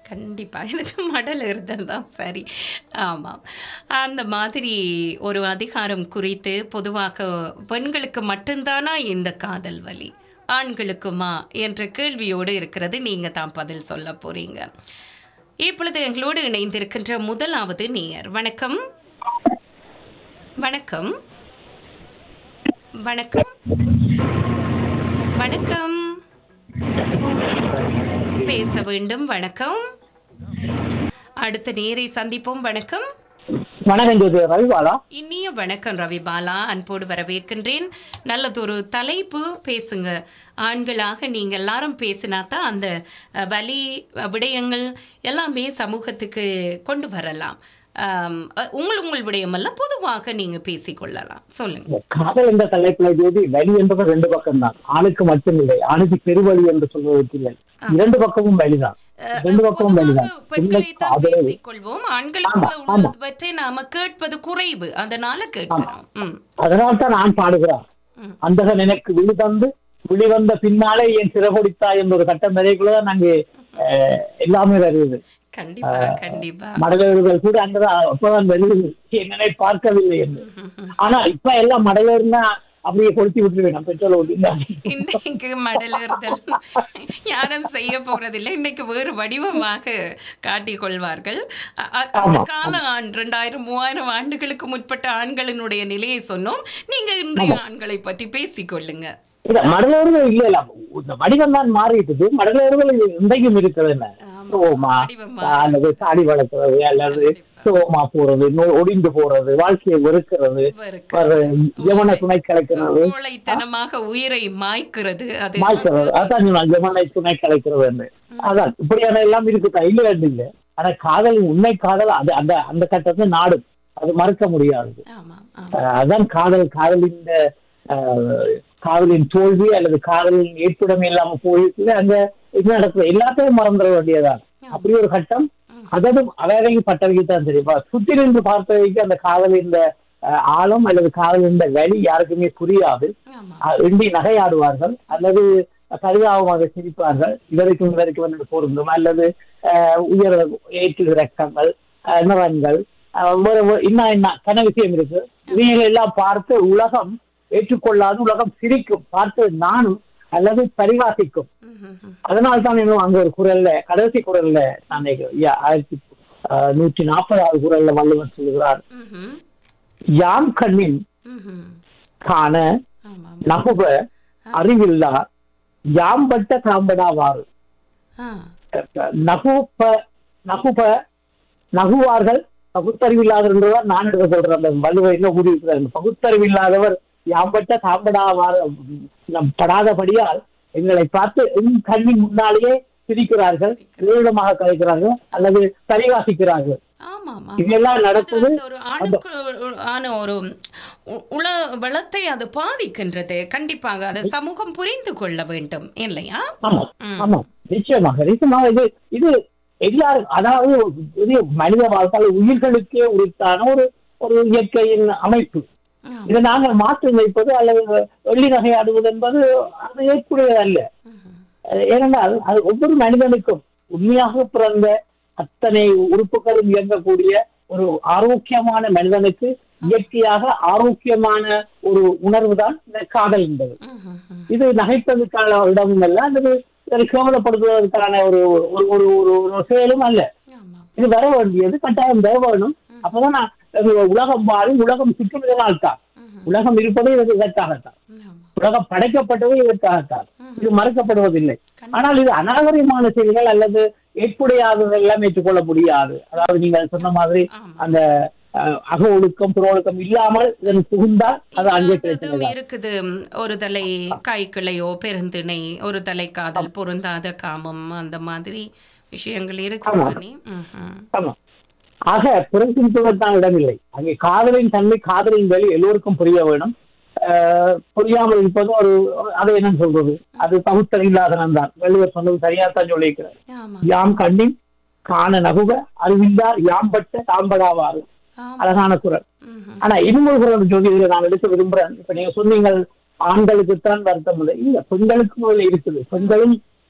கண்டிப்பா. எனக்கு மடல் ஏறுதல் தான் சரி. ஆமாம். அந்த மாதிரி ஒரு அதிகாரம் குறித்து பொதுவாக பெண்களுக்கு மட்டும் தானா இந்த காதல் வலி? ஆண்களுக்குமா? என்ற கேள்வியோடு இருக்கிறது. நீங்க தான் பதில் சொல்லப் போறீங்க. இப்பொழுது எங்களோடு இணைந்திருக்கின்ற முதலாவது நேயர். வணக்கம். வணக்கம். வணக்கம். வணக்கம். பேச வேண்டும். வணக்கம். அடுத்த நேரை சந்திப்போம். வணக்கம். வணக்கம் ஜோதி ரவிபாலா இனிய வணக்கம் ரவிபாலா அன்போடு வரவேற்கின்றேன் நல்லதொரு தலைப்பு பேசுங்க ஆண்களாக நீங்க எல்லாரும் பேசினா தான் அந்த அஹ், வலி அஹ், விடயங்கள் எல்லாமே சமூகத்துக்கு கொண்டு வரலாம் ஆம், அஹ், உங்கள் உங்கள் விடயமெல்லாம் பொதுவாக நீங்க பேசிக்கொள்ளலாம் சொல்லுங்க இந்த காதல் என்ற தலைப்புல ஜோதி வலி என்பது ரெண்டு பக்கம் தான் ஆணுக்கு மட்டுமில்லை ஆணுக்கு பெருவழி என்று சொல்வதற்கு இல்லை இரண்டு பக்கமும் வலிதான் அஹ், ரெண்டு பக்கமும் வலிதான் பொதுவாக பெண்களை தான் காதல் பேசிக்கொள்வோம் ஆண்களுக்குள்ள ஆமா, ஆமா. உள்ளவற்றை நாம கேட்பது குறைவு அதனால கேட்கிறோம் ம் அதனால் தான் நான் பாடுகிறான் ம். அந்தகன் எனக்கு விழி தந்து விழி வந்த பின்னாலே என் சிறகொடித்தா என்ற ஒரு கட்டம் வரைக்குள்ளதான் நாங்க அஹ், எல்லாமே வருது கண்டிப்பா கண்டிப்பா மடலவர்கள் கூட அங்கதான் அப்பதான் வருது என்னனை பார்க்கவில்லை என்று ஆனா இப்ப எல்லாம் மடலர்னா அப்படியே கொளுத்தி விட்டுருவேன் நான் பெட்ரோல் ஓட்டிருந்தேன் இன்னைக்கு மடலுறுதல் யாரும் செய்ய போறதில்லை இன்னைக்கு வேறு வடிவமாக காட்டிக் கொள்வார்கள் அ- அ- அந்த கால ஆண் ரெண்டாயிரம் மூவாயிரம் ஆண்டுகளுக்கு முற்பட்ட ஆண்களினுடைய நிலையை சொன்னோம் நீங்க இன்றைய ஆண்களை பற்றி பேசிக்கொள்ளுங்க இல்ல மடலோர்கள் இல்ல இல்ல இந்த வடிவம் தான் மாறிட்டுது மடலோர்கள் இன்றைக்கும் இருக்கிறது என்ன ஆமா. சோமா வடிவமா. அல்லது தாடி வளர்க்கிறது அல்லது சோமா போறது நோய் ஒடிந்து போறது வாழ்க்கையை வெறுக்கிறது வெறுக்க. வர யமனை துணை கலைக்கிறது கோழைத்தனமாக உயிரை மாய்க்கிறது அது மாய்க்கிறது அதான் சொன்னான் யமனை துணை கலைக்கிறது என்று அதான் இப்படியான எல்லாம் இருக்குதா இல்ல இல்ல ஆனா காதல் உண்மை காதல் அது அந்த அந்த கட்டத்தை நாடும் அது மறுக்க முடியாது ஆமா ஆமா அஹ் அதான் காதல் காதலின் அஹ், காதலின் தோல்வி அல்லது காதலின் ஏற்புடம் இல்லாம போயிட்டு அங்க இது நடக்குது எல்லாத்தையும் மறந்துட வேண்டியதான் அப்படி ஒரு கட்டம் அததும் அவையவைக்கு பட்டவைக்கு தான் தெரியும் சுத்தி நின்று பார்த்தவைக்கு அந்த காதலின் அஹ், ஆழம் அல்லது காதலின் வழி யாருக்குமே புரியாது ஆமா அஹ், எண்ணி நகையாடுவார்கள் அல்லது கருதாபமாக சிரிப்பார்கள் இவருக்கும் இவருக்கு வந்து பொருந்தும் அல்லது அஹ், உயர் ஏற்று இறக்கங்கள் அஹ், நிறங்கள் அஹ், வேற வேற இன்னும் என்ன கன விஷயம் இருக்கு இவைகளை எல்லாம் பார்த்து உலகம் ஏற்றுக்கொள்ளாது உலகம் சிரிக்கும் பார்த்து நானும் அல்லது பரிகாசிக்கும் ம், ம், ம். அதனால தான் இன்னும் அங்க ஒரு குரல்ல கடைசி குரல்ல நான் நினைக்கிறேன். யா, ஆயிரத்தி அஹ், நூற்றி நாற்பதாவது குரல்ல வள்ளுவர் சொல்கிறார் ம், ம். யாம் கண்ணின் ம், ம். காண ஆமா நகுப அறிவில்லா யாம்பட்ட காம்படாவாறு ஆ நகுப்ப நகுப நகுவார்கள் பகுத்தறிவில்லாதவர் நான் எடுக்க சொல்றேன் அந்த வள்ளுவர் என்ன கூறியிருக்கிறார் பகுத்தறிவில்லாதவர் யாம்பட்ட காம்படாவார் நம் படாதபடியால் எங்களை பார்த்து என் கண்ணின் முன்னாலேயே சிரிக்கிறார்கள் நிறுவனமாக கலைக்கிறார்கள் அல்லது பரிகாசிக்கிறார்கள் ஆமா ஆமா இதெல்லாம் அது நடக்குது அந்த ஒரு ஆணுக்கு ஆன ஒரு உ- உள வளத்தை அது பாதிக்கின்றது கண்டிப்பாக அதை சமூகம் புரிந்து கொள்ள வேண்டும் இல்லையா ஆமா ம். ஆமா நிச்சயமாக நிச்சயமாக இது இது எல்லாரும் அதாவது இது மனித வாழ்க்கையில் உயிர்களுக்கே உரித்தான ஒரு ஒரு இயற்கையின் அமைப்பு ஆமா. இதை நாங்கள் மாற்றி வைப்பது அல்லது வெள்ளி நகையாடுவது என்பது அது ஏற்புடையது அல்ல ம்ஹும். அஹ் ஏனென்றால் அது ஒவ்வொரு மனிதனுக்கும் உண்மையாக பிறந்த அத்தனை உறுப்புகளும் இயங்கக்கூடிய ஒரு ஆரோக்கியமான மனிதனுக்கு இயற்கையாக ஆரோக்கியமான ஒரு உணர்வு தான் இந்த காதல் என்பது ம்ஹும். ம். இது நகைப்பதற்கான இடமும் அல்ல அல்லது இதை கேவலப்படுத்துவதற்கான ஒரு ஒரு ஒரு ஒரு ஒரு செயலும் அல்ல ஆமா இது வர வேண்டியது கட்டாயம் வர வேணும் அப்பதான் நான் இது உலகம் மாறி உலகம் சிக்கும் இதனால் தான் ம்ஹும். உலகம் இருப்பது இது இதற்காகத்தான் ஆமா உலகம் படைக்கப்பட்டது இதற்காகத்தான் இது மறுக்கப்படுவதில்லை கண்டிப்பா. ஆனால் இது அநாகரிகமான செயல்கள் அல்லது ஏற்புடையாதது எல்லாம் ஏற்றுக்கொள்ள முடியாது அதாவது நீங்கள் சொன்ன மாதிரி ஆமா அந்த அஹ், அக ஒழுக்கம் புற ஒழுக்கம் இல்லாமல் இதன் புகுந்தால் அது அங்கே இல்லாததும் பிரச்சனை இருக்குது ஒரு தலை காய்க்கிளையோ பெருந்திணை ஒரு தலை காதல் பொருந்தாத காமம் அந்த மாதிரி விஷயங்கள் இருக்கு ஆமா. தானே? ம்ஹும். ஆமா ஆக புறச்சிந்துவதற்கான இடமில்லை அங்கே காதலின் தன்மை காதலின் வேலை எல்லோருக்கும் புரிய வேணும் ஆஹ் புரியாமல் இருப்பது ஒரு அதை என்ன சொல்றது அது பகுத்தறிவில்லாதனம் தான் வள்ளுவர் சொன்னது சரியாத்தான் சொல்லியிருக்கிறார் ஆமா யாம் கண்ணின் காண நகுக அறிவில்லார் யாம்பட்ட தாம்படாவாறு ஆமா அழகான குரல் ம்ஹும். ஆனா இன்னொரு குரல் ஜோதியில நான் எடுக்க விரும்புறேன் இப்ப நீங்க சொன்னீங்க ஆண்களுக்குத்தான் வருத்தம் இல்லை இல்ல பெண்களுக்கும் அதுல இருக்குது பெண்களும்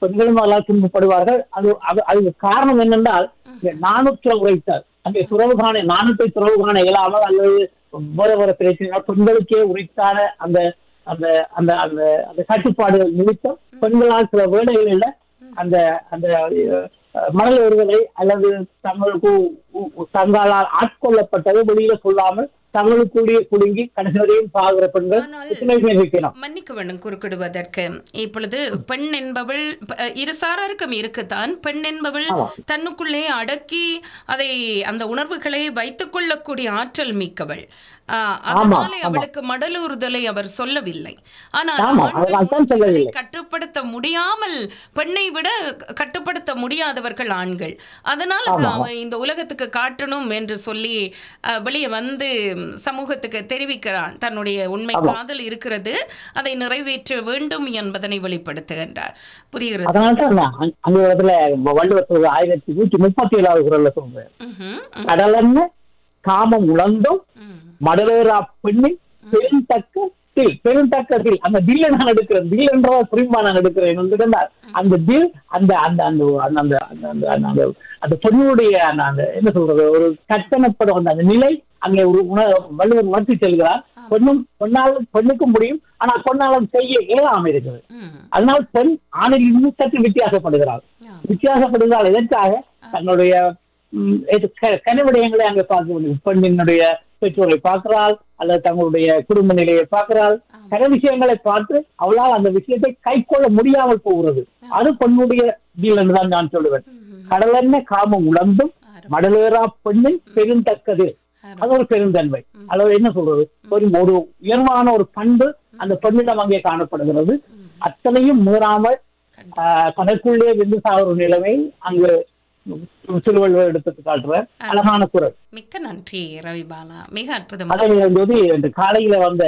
பெண்களும் அதனால் துன்பப்படுவார்கள் அது அது அதுக்கு காரணம் என்னென்றால் இந்த நாணுற்ற உரைத்தல் அங்கே துறவு காண நாணத்தை துறவு காண இயலாமல் அல்லது வேற வேற பிரச்சனைகள் பெண்களுக்கே உரித்தான அந்த அந்த அந்த அந்த அந்த கட்டுப்பாடுகள் நிமித்தம் பெண்களால் சில வேலைகளில் அந்த அந்த அஹ், மணல் ஒருவரை அல்லது தங்களுக்கு உ- உ- தங்களால் ஆட்கொள்ளப்பட்டதை வெளியில சொல்லாமல் தங்களுக்குள்ளே குலுங்கி கடைசி வரையும் பாகுற பெண்கள் ஆனால் எத்தனை பேர் இருக்கிறோம் மன்னிக்க வேண்டும் குறுக்கிடுவதற்கு இப்பொழுது பெண் என்பவள் ப- இரு சாராருக்கும் இருக்குத்தான் பெண் என்பவள் ஆமா. தன்னுக்குள்ளே அடக்கி அதை அந்த உணர்வுகளை வைத்துக் கொள்ளக்கூடிய ஆற்றல் மிக்கவள் ஆ, ஆமா, அதனாலே ஆமா. அவளுக்கு மடலுறுதலை அவர் சொல்லவில்லை ஆனால் ஆமா, ஆண்கள் அதனால்தான் உணர்ச்சிகளை சொல்லவில்லை. கட்டுப்படுத்த முடியாமல் பெண்ணை விட கட்டுப்படுத்த முடியாதவர்கள் ஆண்கள் அதனால ஆமா. தான் அவன் இந்த உலகத்துக்கு காட்டணும் என்று சொல்லி அஹ், வெளியே வந்து சமூகத்துக்கு தெரிவிக்கிறான் தன்னுடைய உண்மை ஆமா. காதல் இருக்கிறது அதை நிறைவேற்ற வேண்டும் என்பதனை வெளிப்படுத்துகின்றார் புரிகிறது அதனால தான் நான் அங்க- அந்த இடத்துல வள்ளுவர் ஆயிரத்தி நூற்றி முப்பத்தி ஏழாவது குரல்ல சொல்றேன் ம்ஹும், ம், கடலென்ன காமம் உழந்தும் ம். மடலேரா பெண்ணின் பெருந்தக்க தில் பெருந்தக்க தில் அந்த தில்ல நான் எடுக்கிறேன் தில் என்றவா புரியுமா நான் எடுக்கிறேன் என்றால் அந்த தில் அந்த அந்த அந்த அந்த அந்த அந்த அந்த அந்த அந்த அந்த பெண்ணுடைய அந்த அந்த என்ன சொல்றது ஒரு கட்டணப்படும் அந்த அந்த நிலை அங்கே ஒரு உண வள்ளுவர் உணர்த்தி செல்கிறார் பெண்ணும் பெண்ணாலும் பெண்ணுக்கும் முடியும் ஆனா பெண்ணாலும் செய்ய இயலாம இருக்குது ம், அதனால் பெண் ஆணில் இருந்து சற்று வித்தியாசப்படுகிறாள் ஆ, வித்தியாசப்படுவதால் எதற்காக தன்னுடைய ம், இது க- கனவிடயங்களை அங்கே பார்க்க முடியும் பெண்ணினுடைய பெற்றோரை பார்க்கிறாள் அல்லது தங்களுடைய குடும்ப நிலையை பார்க்கிறாள் ஆமா. கன விஷயங்களை பார்த்து அவளால் அந்த விஷயத்தை கைக்கொள்ள முடியாமல் போகிறது அது பெண்ணுடைய டீல் என்றுதான் நான் சொல்லுவேன் ம், கடலென்ன காமம் உழந்தும் ஆரம், மடலேறா பெண்ணின் பெருந்தக்கது ஆரம். அது ஒரு பெருந்தன்மை அல்லது என்ன சொல்றது ஒரு ஒரு உயர்வான ஒரு பண்பு அந்த பெண்ணிடம் அங்கே காணப்படுகிறது அத்தனையும் மீறாமல் கண்டிப்பா. ஆஹ், தனக்குள்ளே வெந்து சாகிற நிலைமை அங்கு திருவள்ளுவர் எடுத்து காட்டுற அழகான குரல் மிக்க நன்றி ரவிபாலா மிக அற்புதமாக அதே வந்து இந்த காலையில வந்த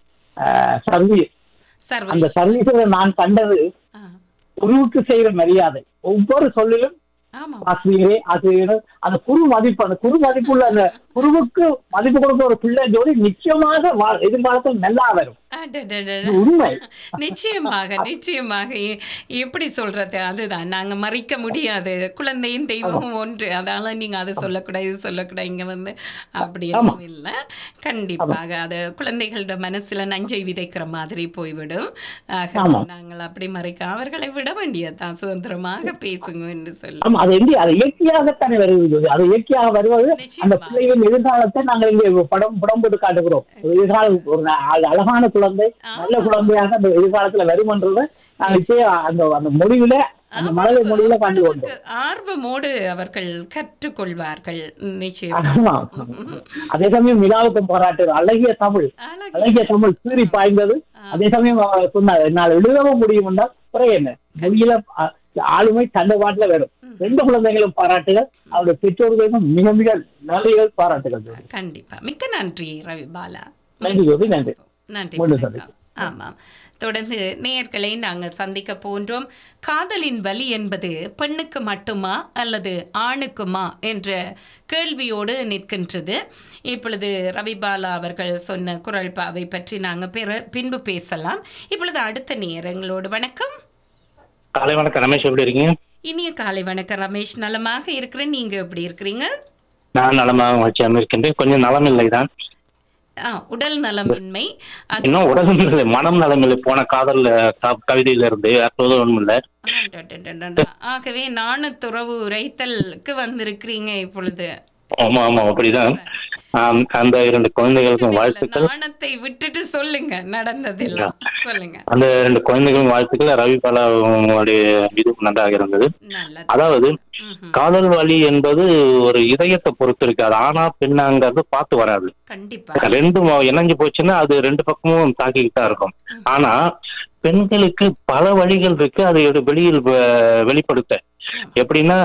சர்வீஸ் சர்வ அந்த சர்வீஸ்ல நான் கண்டது ஆ, குருவுக்கு செய்யற மரியாதை ஒவ்வொரு சொல்லிலும் ஆமா ஆசிரியரே ஆசிரியர் அந்த குரு மதிப்பு அந்த குரு மதிப்புள்ள அந்த குருவுக்கு மதிப்பு கொடுத்த ஒரு பிள்ளை ஜோடி நிச்சயமாக வா- எதிர்காலத்தில் நல்லா வரும் அடடடட. இது உண்மை நிச்சயமாக நிச்சயமாக எ- எப்படி சொல்றது அதுதான் நாங்க மறைக்க முடியாது குழந்தையும் தெய்வமும் ஒன்று அதனால நீங்க அதை சொல்லக்கூடாது இது சொல்லக்கூடாது இங்க வந்து அப்படி எதுவும் இல்லை கண்டிப்பாக அது குழந்தைகளோட மனசுல நஞ்சை விதைக்கிற மாதிரி போய்விடும் ஆக ஆமா. நாங்கள் அப்படி மறைக்க அவர்களை விட வேண்டியதுதான் சுதந்திரமாக பேசுங்க என்று சொல்லி ஆமா அது எப்படி அது இயற்கையாகத்தானே வருவது அது இயற்கையாக வருவது அந்த நிச்சயமாக பிள்ளைகளின் எதிர்காலத்தை நாங்கள் இங்கே படம் படம் போட்டு காட்டுகிறோம் ஒரு எதிர்காலம் ஒரு ந- அழ- அழகான குழந்தை நல்ல குழந்தையாக அந்த எதிர்காலத்துல வருமன்றதை நாங்கள் நிச்சயம் அந்த அந்த முடிவுல அந்த மழலை முடிவுல காண்டு கொண்டோம் அவர்களுக்கு ஆர்வமோடு அவர்கள் கற்றுக்கொள்வார்கள் நிச்சயம் ஆமா அதே சமயம் நிலாவுக்கும் போராட்டு அழகிய தமிழ் அழகு அழகிய தமிழ் சீறி பாய்ந்தது அதே சமயம் அவர் சொன்னார் என்னால் எழுதவும் முடியும் என்றால் குறை என்ன மொழியில அ- ஆளுமை தந்த பாட்டுல வரும் ரெண்டு குழந்தைகளும் பாராட்டுகள் அவருடைய பெற்றோர்களுக்கும் மிக மிக நன்றிகள் பாராட்டுகள் ஜோதி. கண்டிப்பா மிக்க நன்றி ரவி பாலா நன்றி ஜோதி நன்றி நன்றி மீண்டும் வணக்கம். ஆமாம் தொடர்ந்து நேயர்களை நாங்கள் சந்திக்க போன்றோம் காதலின் வலி என்பது பெண்ணுக்கு மட்டுமா அல்லது ஆணுக்குமா என்ற கேள்வியோடு நிற்கின்றது இப்பொழுது ரவிபாலா அவர்கள் சொன்ன குரல் பாவை பற்றி நாங்கள் பிற பின்பு பேசலாம் இப்பொழுது அடுத்த நேரங்களோடு வணக்கம் காலை வணக்கம் ரமேஷ் எப்படி இருக்கீங்க இனிய காலை வணக்கம் ரமேஷ் நலமாக இருக்கிறேன் நீங்க எப்படி இருக்கிறீங்க நான் நலமாக மகிழ்ச்சியாக இருக்கின்றேன் கொஞ்சம் நலமில்லை தான் ஆ உடல் நலமின்மை அது இன்னும் உடலும் இல்லை மனம் நலமில்லை போன காதல் க- கவிதையில இருந்து அப்போது ஒன்றும் இல்லை அடடடடடா. ஆகவே நாணு துறவு உரைத்தலுக்கு வந்திருக்கிறீங்க இப்பொழுது ஆமா ஆமா அப்படிதான் ஆம், அந்த இரண்டு குழந்தைகளுக்கும் வாழ்த்துக்கள் நாணத்தை விட்டுட்டு சொல்லுங்க நடந்ததெல்லாம் சொல்லுங்க அந்த இரண்டு குழந்தைகளும் வாழ்த்துக்கள் ரவி பாலா உங்களுடைய இது நன்றாக இருந்தது நல்லது அதாவது ம்ஹும். காதல் வலி என்பது ஒரு இதயத்தை பொறுத்து இருக்கு அது ஆனா பெண்ணாங்கிறது பார்த்து வராது கண்டிப்பா ரெண்டும் இணைஞ்சு போச்சுன்னா அது ரெண்டு பக்கமும் தாக்கிக்கிட்டு தான் இருக்கும் ஆனா பெண்களுக்கு பல வழிகள் இருக்கு அதை ஒரு வெளியில் வ- வெளிப்படுத்த எப்படின்னா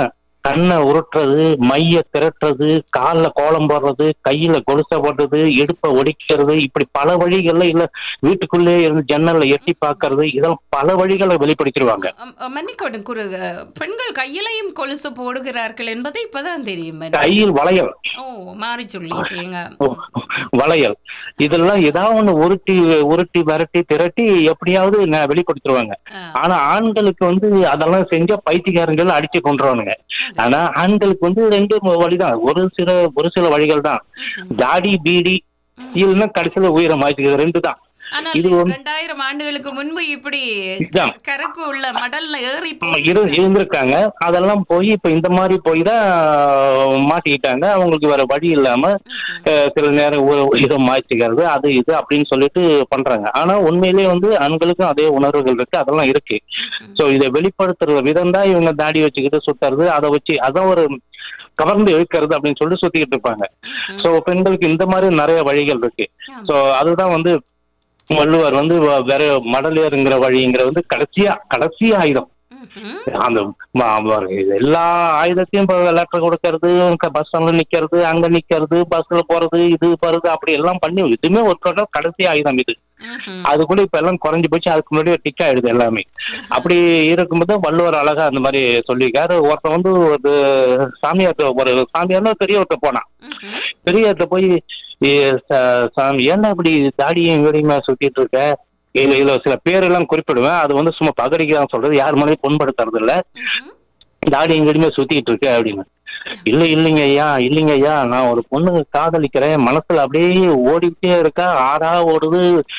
கண்ணை உருட்டுறது மைய திரட்டுறது கால்ல கோலம் போடுறது கையில கொலுசை போடுறது இடுப்பை ஒடிக்கிறது இப்படி பல வழிகள்ல இல்ல வீட்டுக்குள்ளே இருந்து ஜன்னல்ல எட்டி பார்க்கறது இதெல்லாம் பல வழிகளை வெளிப்படுத்திடுவாங்க அம், அ, மன்னிக்கணும் குரு அ, பெண்கள் கையிலையும் கொலுசு போடுகிறார்கள் என்பது இப்பதான் தெரியும் எனக்கு. கையில் வளையல் ஓ மாறி சொல்லிட்டீங்க ஓ, வளையல் இதெல்லாம் ஏதாவது ஒண்ணு உருட்டி உருட்டி விரட்டி திரட்டி எப்படியாவது ந- வெளிப்படுத்திடுவாங்க ஆ, ஆனா ஆண்களுக்கு வந்து அதெல்லாம் செஞ்சா பைத்தியக்காரங்கள் அடிச்சு கொண்டுருவானுங்க ஆனா ஆண்களுக்கு வந்து ரெண்டு வழிதான் ஒரு சில ஒரு சில வழிகள் தான் ம்ஹும். தாடி பீடி இல்லைன்னா கடைசியில உயிரை மாற்றிக்கிறது ரெண்டு தான் ஆனால் இது வந்து- இரண்டாயிரம் ஆண்டுகளுக்கு முன்பு இப்படி இதுதான். கருக்கு உள்ள மடல்ல ஏறி ஆமா, போய் இரு இருந்திருக்காங்க அதெல்லாம் போய் இப்ப இந்த மாதிரி போய் தான் மாட்டிக்கிட்டாங்க அவங்களுக்கு வேற வழி இல்லாம அஹ், சில நேரம் உ- இதை மாற்றிக்கிறது அது இது அப்படின்னு சொல்லிட்டு பண்றாங்க ஆனா உண்மையிலேயே வந்து ஆண்களுக்கும் அதே உணர்வுகள் இருக்கு அதெல்லாம் இருக்கு சோ இதை வெளிப்படுத்துற விதம் தான் இவங்க தாடி வச்சுக்கிட்டு சுத்துறது அதை வச்சு அதான் ஒரு கவர்ந்து இழுக்கிறது அப்படின்னு சொல்லிட்டு சுத்திக்கிட்டு இருப்பாங்க சோ பெண்களுக்கு இந்த மாதிரி நிறைய வழிகள் இருக்கு ஆமா. சோ அதுதான் வந்து வள்ளுவர் வந்து வ- வேற மடலேறுங்கிற வழிங்கிற வந்து கடைசியா கடைசி ஆயுதம் ம்ஹும். அந்த ம- ம- எல்லா ஆயுதத்தையும் இப்போ லெட்டர் கொடுக்கறது பஸ் ஸ்டாண்ட்ல நிக்கிறது அங்க நிக்கிறது பஸ்ல போறது இது போறது அப்படி எல்லாம் பண்ணி இதுவுமே ஒர்க் அவுட் கடைசி ஆயுதம் இது ம்ஹும். அது கூட இப்ப எல்லாம் குறைஞ்சு போச்சு அதுக்கு முன்னாடி டிக் ஆயிடுது எல்லாமே அப்படி இருக்கும்போது வள்ளுவர் அழகா அந்த மாதிரி சொல்லியிருக்காரு ஒருத்தன் வந்து ஒரு சாமியார்ட்ட ஒரு சாமியார்னா பெரியவர்கிட்ட போனான் ம்ஹும். பெரியவர்கிட்ட போய் "ஏ, சா- சாமி ஏன்னா இப்படி தாடியும் வீடியுமா சுத்திட்டு இருக்க இதுல இதுல சில பேரெல்லாம் குறிப்பிடுவேன் அது வந்து சும்மா பகடிக்கு தான் சொல்றது யார் மேலேயும் புண்படுத்துறது இல்ல ம்ஹும். தாடியும் வீடியுமே சுத்திட்டு இருக்க அப்படின்னு இல்ல இல்லைங்க ஐயா இல்லைங்க ஐயா நான் ஒரு பொண்ணு காதலிக்கிறேன் மனசுல அப்படியே ஓடிக்கிட்டே இருக்கா ஆறா ஓடுது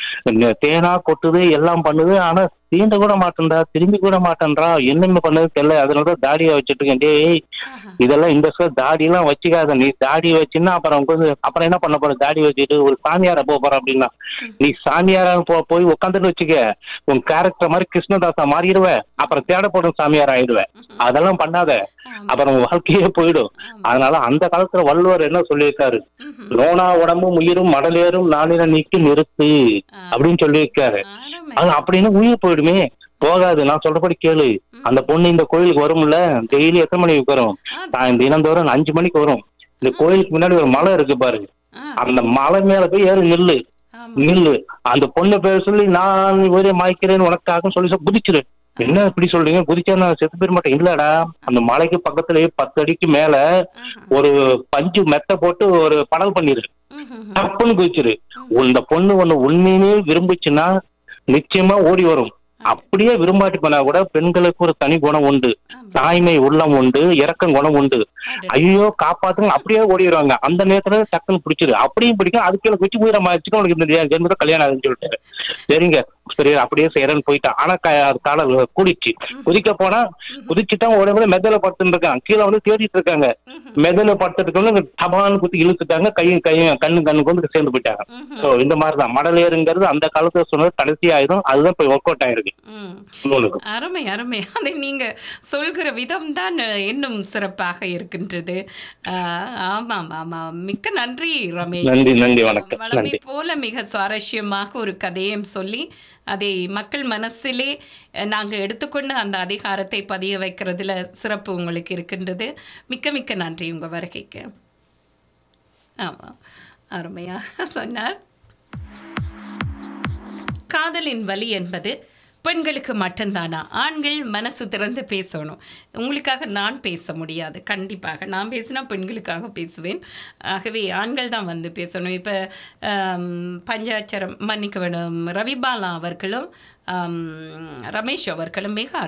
ந- தேனா கொட்டுது எல்லாம் பண்ணுது ஆனா தீண்ட கூட மாட்டேன்றா திரும்பி கூட மாட்டேன்றா என்னென்ன பண்ணது தெரியல அதனாலதான் தாடியை வச்சுட்டு இருக்கேன் டேய் ஆஹா. இதெல்லாம் இந்த தாடி எல்லாம் வச்சுக்காத நீ தாடி வச்சுன்னா அப்புறம் வந்து அப்புறம் என்ன பண்ண போற தாடி வச்சுட்டு ஒரு சாமியார போக போற அப்படின்னா நீ சாமியாரா போ போய் உட்காந்துட்டு வச்சுக்க உன் கேரக்டர் மாதிரி கிருஷ்ணதாசா மாறிடுவ அப்புறம் தேட போடும் சாமியார் ஆயிடுவ அதெல்லாம் பண்ணாத ஆமா. அப்புறம் உன் வாழ்க்கையே போயிடும் ஆமா. அதனால அந்த காலத்துல வள்ளுவர் என்ன சொல்லியிருக்காரு ம்ஹும். லோனா உடம்பும் உயிரும் மடலேறும் நாளின நீக்கி நிறுத்து ஆ. அப்படின்னு சொல்லியிருக்காரு அருமை. அது அப்படின்னு உயிர் போயிடுமே போகாது நான் சொல்றபடி கேளு அந்த பொண்ணு இந்த கோயிலுக்கு வரும்ல டெய்லி எத்தனை மணிக்கு வரும் ஆ, சாயந்தரம் தினந்தோறும் அஞ்சு மணிக்கு வரும் இந்த கோயிலுக்கு முன்னாடி ஒரு மலை இருக்கு பாரு ஆ, அந்த மலை மேல போய் ஏறி நில்லு ஆமா. நில்லு அந்த பொண்ணு பேர் சொல்லி நான் ஒரே மாய்க்கிறேன் உனக்காக சொல்லி சொல்லி குதிச்சிரு என்ன இப்படி சொல்றீங்க குதிச்சா நான் செத்து போயிட மாட்டேன் இல்லடா அந்த மலைக்கு பக்கத்துலயே பத்து அடிக்கு மேல ஆஹா. ஒரு பஞ்சு மெத்த போட்டு ஒரு படல் பண்ணிரு ம்ஹும். தப்புன்னு குதிச்சிரு இந்த பொண்ணு ஒண்ணு உண்மையுமே விரும்புச்சுன்னா நிச்சயமா ஓடி வரும் அப்படியே விரும்பாட்டி போனா கூட பெண்களுக்கு ஒரு தனி குணம் உண்டு ஆமா. தாய்மை உள்ளம் உண்டு இறக்கம் குணம் உண்டு அடடே. ஐயோ காப்பாத்துங்க அப்படியே ஓடிடுவாங்க அந்த நேரத்துல டக்குன்னு பிடிச்சிரு அப்படியும் பிடிக்கும் அதுக்கு கீழே குச்சி உயிரை மாறிச்சுட்டு உனக்கு இந்த ஜென்மத்தை கல்யாணம் ஆகுதுன்னு சொல்லிட்டாரு சரிங்க சரி அப்படியே செய்யறேன்னு போயிட்டான் ஆனா க- அது கால குடிச்சு குதிக்க போனா குதிச்சுட்டான் உடம்புல மெதல படுத்துட்டு இருக்கான் கீழே வந்து தேடிட்டு இருக்காங்க ம்ஹும். மெதல படுத்துட்டு வந்து டபான்னு குத்தி இழுத்துட்டாங்க கையும் கையும் கண்ணு கண்ணுக்கு வந்து சேர்ந்து போயிட்டாங்க ம்ஹும். ஸோ இந்த மாதிரிதான் மடலேறுங்கிறது அந்த காலத்துல சொன்னது கடைசி ஆயுதம் அதுதான் இப்போ ஒர்க் அவுட் ஆயிருக்கு ம். உங்களுக்கு அருமை அருமை அதை நீங்க சொல்கிற விதம் தான் இன்னும் சிறப்பாக இருக்கின்றது ஆஹ், ஆமாம் ஆமாம் மிக்க நன்றி ரமேஷ் நன்றி நன்றி வணக்கம் வளமை நன்றி போல மிக சுவாரஸ்யமாக ஒரு கதையும் சொல்லி அதை மக்கள் மனசிலே அஹ், நாங்க எடுத்துக்கொண்டு அந்த அதிகாரத்தை பதிய வைக்கிறதுல சிறப்பு உங்களுக்கு இருக்கின்றது மிக்க மிக்க நன்றி உங்க வருகைக்கு ஆமாம் அருமையாக சொன்னார் காதலின் வலி என்பது பெண்களுக்கு மட்டும்தானா ஆண்கள் மனசு திறந்து பேசணும் உங்களுக்காக நான் பேச முடியாது கண்டிப்பாக நான் பேசினா பெண்களுக்காக பேசுவேன் ஆகவே ஆண்கள் தான் வந்து பேசணும் இப்போ பஞ்சாட்சரம் மன்னிக்க வேணும் ரவிபாலா அவர்களும் ஆம், ரமேஷ் அவர்களும் மிக